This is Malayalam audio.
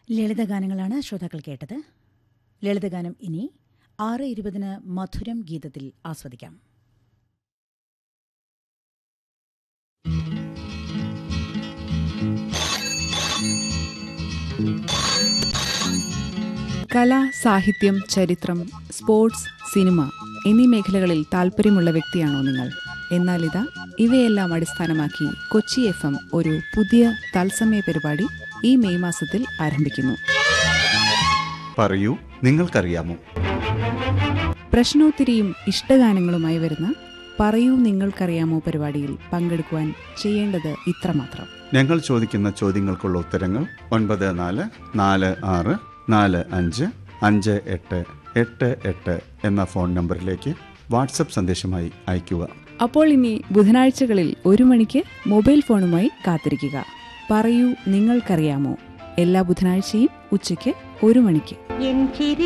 ലളിതഗാനങ്ങളാണ് ശ്രോതാക്കൾ കേട്ടത് ലളിതഗാനം ഇനി ആറ് ഇരുപതിന് മധുരം ഗീതത്തിൽ ആസ്വദിക്കാം കല സാഹിത്യം ചരിത്രം സ്പോർട്സ് സിനിമ എന്നീ മേഖലകളിൽ താല്പര്യമുള്ള വ്യക്തിയാണോ നിങ്ങൾ എന്നാൽ ഇതാ ഇവയെല്ലാം അടിസ്ഥാനമാക്കി കൊച്ചി എഫ് എം ഒരു പുതിയ തത്സമയ പരിപാടി ഈ മെയ് മാസത്തിൽ ആരംഭിക്കുന്നു പറയൂ നിങ്ങൾക്കറിയാമോ പ്രശ്നോത്തരിയും ഇഷ്ടഗാനങ്ങളുമായി വരുന്ന പറയൂ നിങ്ങൾക്കറിയാമോ പരിപാടിയിൽ പങ്കെടുക്കുവാൻ ചെയ്യേണ്ടത് ഇത്രമാത്രം ഞങ്ങൾ ചോദിക്കുന്ന ചോദ്യങ്ങൾക്കുള്ള ഉത്തരങ്ങൾ ഒൻപത് നാല് നാല് ആറ് നാല് അഞ്ച് അഞ്ച് എട്ട് എട്ട് എട്ട് എന്ന ഫോൺ നമ്പറിലേക്ക് വാട്സപ്പ് സന്ദേശമായി അയയ്ക്കുക അപ്പോൾ ഇനി ബുധനാഴ്ചകളിൽ ഒരു മണിക്ക് മൊബൈൽ ഫോണുമായി കാത്തിരിക്കുക പറയൂ നിങ്ങൾക്കറിയാമോ എല്ലാ ബുധനാഴ്ചയും ഉച്ചയ്ക്ക് ഒരു മണിക്ക് എൻ ചിരി